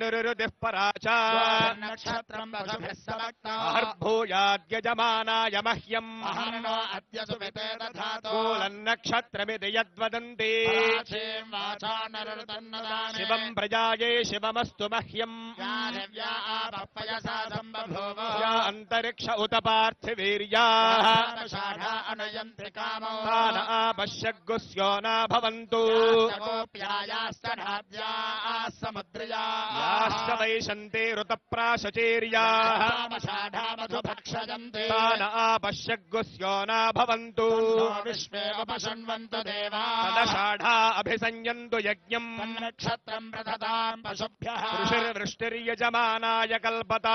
ऋतुः पराच నక్షత్రం పశుభిः సమక్తా అహర్భూయాద్యజమానాయ మహ్యం అహర్ణో అద్య సువితే దధాతు కూలన్నక్షత్రమిది యద్వదంతి పరాచీం వాచా నరతన్నదానే శివం ప్రజాయే శివమస్తు మహ్యం యా దివ్యా ఆపప్పయసా సంబభూవ యా అంతరిక్ష ఉత పార్థివీర్యా శాఖా అనయంత్రి కామో తాన ఆపశ్యగ్గుస్యోనా భవంతు యాశ్చనాద్యా సముద్రయా యాశ్చ వైశంతే ఋతప్రాశచేర్యా మధుభక్షయంతి తాన ఆపశ్యగ్గుస్యోనా భవంతు విశ్వేవపశృణ్వంతు దేవా తదషాఢా అభిసంయంతు యజ్ఞం నక్షత్రం ప్రదదాం పశుభ్యః ఋషిర్వృష్టిర్యజమానాయ కల్పతా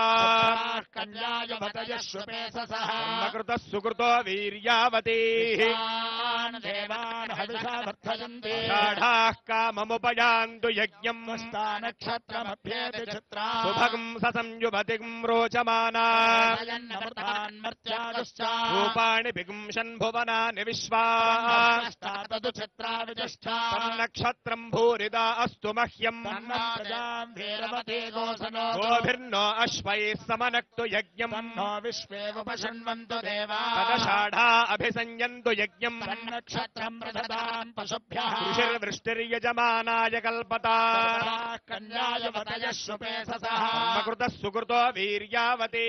కన్యాయువతయశ్వపేససః కృత సుకృతో వీర్యావతి దేవాన్ దేవాన్ హవిషా వర్ధయంతి షాఢాః కామముపయాంతు యజ్ఞం నక్షత్రమభ్యేతి చిత్రా సుభగం ససంయువతిం రోచమానా నమృతాన్ మర్త్యాగశ్చ రూపాణి బిగుంషన్ భువనాని విశ్వా తదు చిత్రా విజష్ఠా తన్నక్షత్రం భూరిదా అస్తు మహ్యం ప్రజాం వీరవతే గోసనో గోభిర్నో అశ్వైः సమనక్తు యజ్ఞం తన్నో విశ్వేవపశృణ్వంతు దేవా తదషాఢా అభిసంయంతు యజ్ఞం నక్షత్రం ప్రదదాం పశుభ్యః ఋషిర్వృష్టిర్యజమానాయ కల్పతా కన్యాయువతయశ్వపేససః కృత సుకృతో వీర్యావతి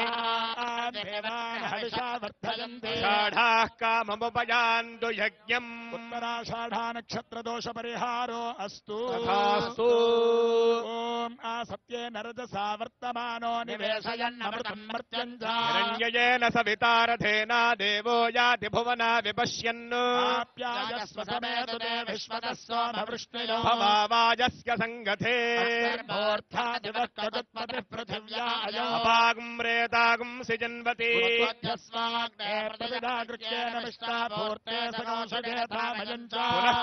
దేవాన్ హవిషా వర్ధయంతి షాఢాः కామముపయాంతు యజ్ఞం ఉత్తరాషాఢా నక్షత్ర దోష పరిహారో అస్తు తథాస్తు ఓం ఆ సత్యే నరజసా వర్తమానో నివేశయన్నమృతం మర్త్యం చ. హిరణ్యయేన సవితారథేనా దేవో యాతి భువనా విపశ్యన్ ఆప్యాయస్వ సమేతు తే విశ్వతः సోమవృష్ణిలో భవావాజస్య సంగతే భూర్థా దివః కదుత్పతిః పృథివ్యా అయో అపాగుం రేతాగుం సిజన్వతి ఉత్వధ్యస్వాగ్నే ప్రతిదాగృత్యేన విష్ణా భూర్తే సగోషగేథామయం చ. పునః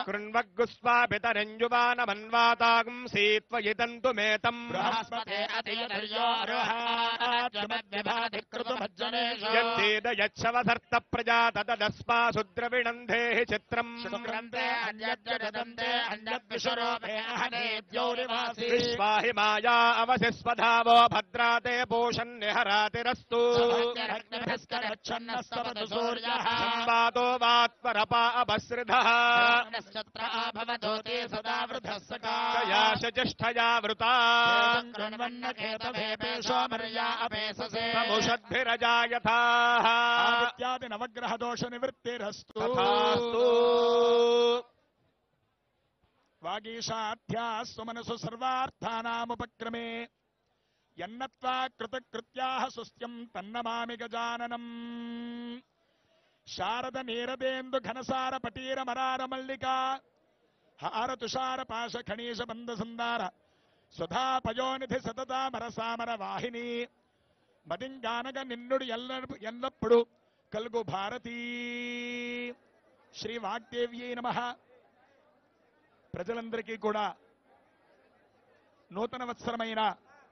కృణ్వగ్గుస్వాపితరంజువానమన్వాతాగుం సీత్వయితంతు మేతం బృహస్పతే అతియధర్యో అర్హాద్యమద్విభాతి కృతుమజ్జనేషు యచ్చేద యచ్చవధర్త ప్రజా తదస్మాసు ద్రవిణంధేహి చిత్రం శుక్రంతే అన్యద్యదంతే అన్యద్విషురూపే అహనేద్యౌరివాసి విశ్వాహి మాయా అవశిస్వధావో భద్రాతే పోషన్నిహరాతిరస్తు రగ్నిభిస్కరచ్ఛన్నస్తవతు సూర్యః సంవాదో వాత్వరపా అపసృధ నక్షత్ర ఆభవదోతే సదా వృధः సకా కయాశ జ్యేష్ఠయా వృతా కృణ్వన్నఖేతభేపేషో మర్యా అపేససే సముషద్భిరజాయథా ఆదిత్యాది నవగ్రహ దోష నివృత్తిరస్తు తథాస్తు వాగీషాధ్యాస్సు మనసు సర్వార్థానాముపక్రమే యన్నత్వా కృతకృత్యాః సుస్థ్యం తన్నమామి గజాననం శారద నీరదేందు ఘనసార పటీర మరార మల్లికా హార తుషార పాశ ఖణీష బంధ సుందార సుధా పయోనిధి సతతా మరసామర వాహిని మదింగానగ నిన్నుడు ఎల్ల ఎల్లప్పుడు కలుగు భారతీ శ్రీ వాగ్దేవ్యై నమః ప్రజలందరికీ కూడా నూతన వత్సరమైన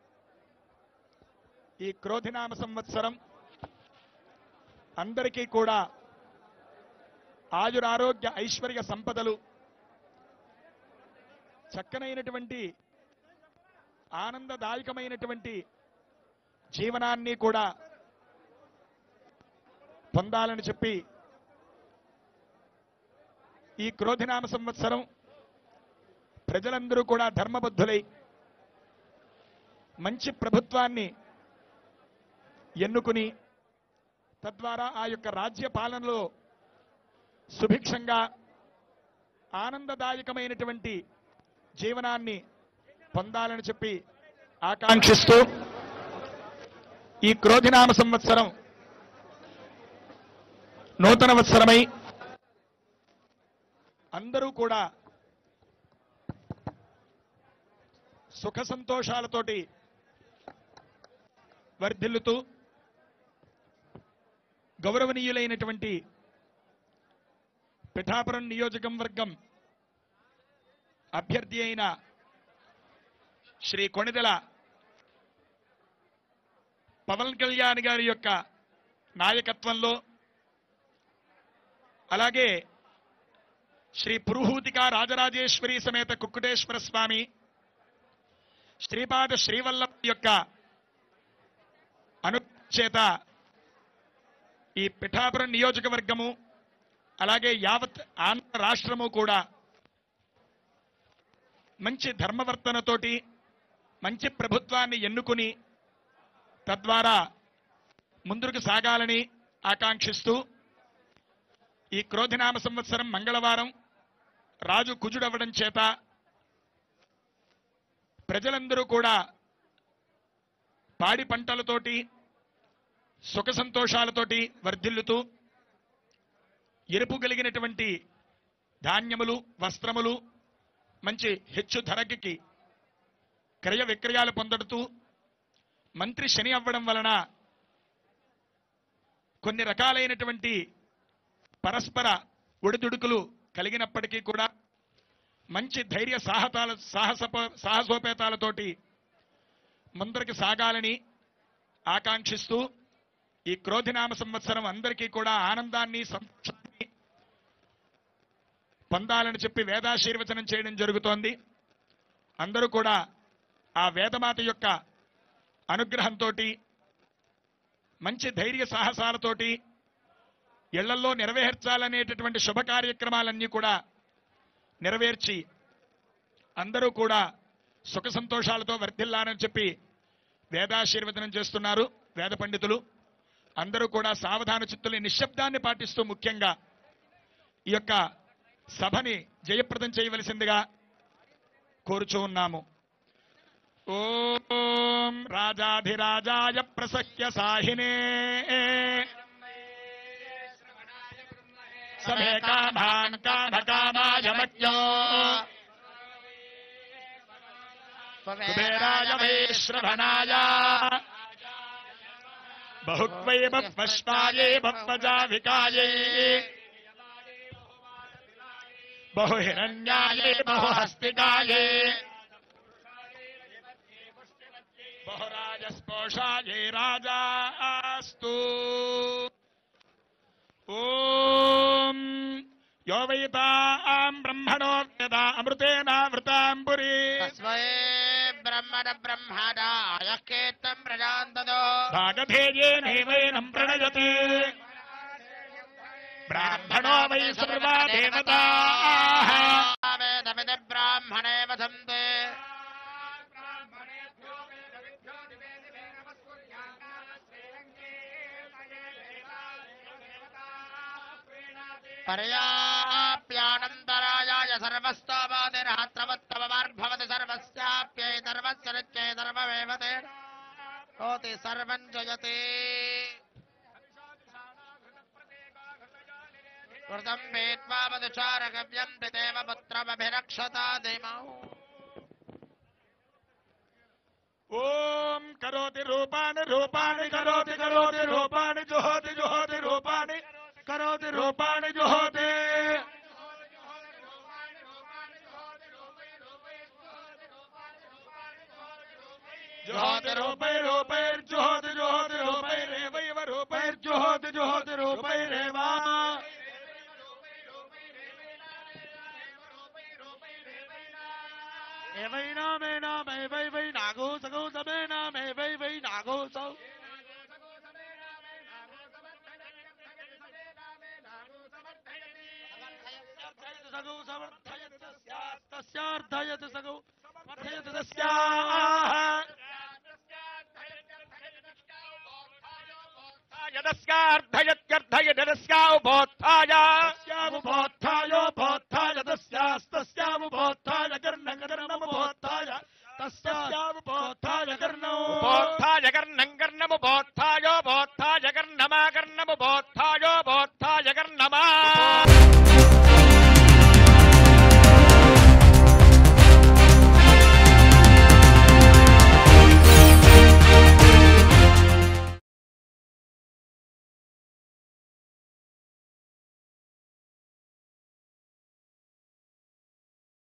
ఈ క్రోధినామ సంవత్సరం అందరికీ కూడా ఆయురారోగ్య ఐశ్వర్య సంపదలు చక్కనైనటువంటి ఆనందదాయకమైనటువంటి జీవనాన్ని కూడా పొందాలని చెప్పి ఈ క్రోధినామ సంవత్సరం ప్రజలందరూ కూడా ధర్మబద్ధులై మంచి ప్రభుత్వాన్ని ఎన్నుకుని తద్వారా ఆ యొక్క రాజ్య పాలనలో సుభిక్షంగా ఆనందదాయకమైనటువంటి జీవనాన్ని పొందాలని చెప్పి ఆకాంక్షిస్తూ ఈ క్రోధినామ సంవత్సరం నూతన వత్సరమై అందరూ కూడా సుఖ సంతోషాలతోటి వర్ధిల్లుతూ గౌరవనీయులైనటువంటి పిఠాపురం నియోజకం వర్గం అభ్యర్థి అయిన శ్రీ కొణిదెల పవన్ కళ్యాణ్ గారి యొక్క నాయకత్వంలో అలాగే శ్రీ పురుహూతిక రాజరాజేశ్వరి సమేత కుక్కుటేశ్వర స్వామి శ్రీపాద శ్రీవల్లభ యొక్క అనుచేత ఈ పిఠాపురం నియోజకవర్గము అలాగే యావత్ ఆంధ్ర రాష్ట్రము కూడా మంచి ధర్మవర్తనతోటి మంచి ప్రభుత్వాన్ని ఎన్నుకుని తద్వారా ముందుకు సాగాలని ఆకాంక్షిస్తూ ఈ క్రోధినామ సంవత్సరం మంగళవారం రాజు కుజుడవ్వడం చేత ప్రజలందరూ కూడా పాడి పంటలతోటి సుఖ సంతోషాలతోటి వర్ధిల్లుతూ ఎరుపు కలిగినటువంటి ధాన్యములు వస్త్రములు మంచి హెచ్చు ధరకి క్రయ విక్రయాలు పొందడుతూ మంత్రి శని అవ్వడం వలన కొన్ని రకాలైనటువంటి పరస్పర ఒడిదుడుకులు కలిగినప్పటికీ కూడా మంచి ధైర్య సాహతాల సాహస సాహసోపేతాలతోటి ముందరికి సాగాలని ఆకాంక్షిస్తూ ఈ క్రోధినామ సంవత్సరం అందరికీ కూడా ఆనందాన్ని సంతోషాన్ని పొందాలని చెప్పి వేదాశీర్వచనం చేయడం జరుగుతోంది అందరూ కూడా ఆ వేదమాత యొక్క అనుగ్రహంతో మంచి ధైర్య సాహసాలతోటి ఇళ్లలో నెరవేర్చాలనేటటువంటి శుభ కార్యక్రమాలన్నీ కూడా నెరవేర్చి అందరూ కూడా సుఖ సంతోషాలతో వర్ధిల్లాలని చెప్పి వేదాశీర్వచనం చేస్తున్నారు వేద పండితులు అందరూ కూడా సావధాన చిత్తులు నిశ్శబ్దాన్ని పాటిస్తూ ముఖ్యంగా ఈ యొక్క సభని జయప్రదం చేయవలసిందిగా కోరుచూ ఉన్నాము ఓం రాజాధిరాజాయ ప్రసహ్య సాహినే సభే కామాన్ కామకామాయ మజ్ఞో కుబేరాయ వైశ్రవణాయ బహుక్వై బహ్వశ్వాయే బహ్వజావికాయై బహుహిరణ్యాయే బహుహస్తికాయే బహురాజస్పోషాయే రాజాస్తు ఓం యో వైతాం బ్రహ్మణో వేదా అమృతేనావృతాం పురీ తస్మై బ్రహ్మణ బ్రహ్మణాయ కీర్తం ప్రజాంతదో భాగధేయేనైవైనం ప్రణయతే బ్రాహ్మణో వై సర్వా దేవతా వేదమిది బ్రాహ్మణే వదంతే పర్యాప్యానంతరాయాయ సర్వస్తోమాదిరహత్రవత్తమమార్భవతి సర్వస్యాప్యై సర్వస్య నిత్యై సర్వమేవ తే హోతి సర్వం జయతే కృతం వేత్వా మధుచారగవ్యం పిదేవ పుత్రమభిరక్షతా దిమౌ ఓం కరోతి రూపాణి రూపాణి కరోతి కరోతి రూపాణి జుహోతి జుహోతి రూపాణి కరోతి రూపాణి జుహోతి జుహోతి రూపై రూపైర్జుహోతి జుహోతి రూపైరేవైవ రూపైర్జుహోతి జుహోతి రూపైరేవా ఏవైనా మేనా మే వై వై నాగో సగో సమేనా మే వై వై నాగో సౌ సగో సమర్థయత్ తస్యాత్ తస్యార్థయత్ సగో వర్ధయత్ తస్యాః యదస్యార్థయత్యర్థయదస్యాబోత్థాయ తస్యాముపోత్థాయోపోత్థాయ తస్యాస్తస్యాముపోత్థాయ కర్ణగర్ణముపోత్థాయ తస్యాముపోత్థాయ కర్ణౌ బోత్థాయ కర్ణం కర్ణము బోత్థ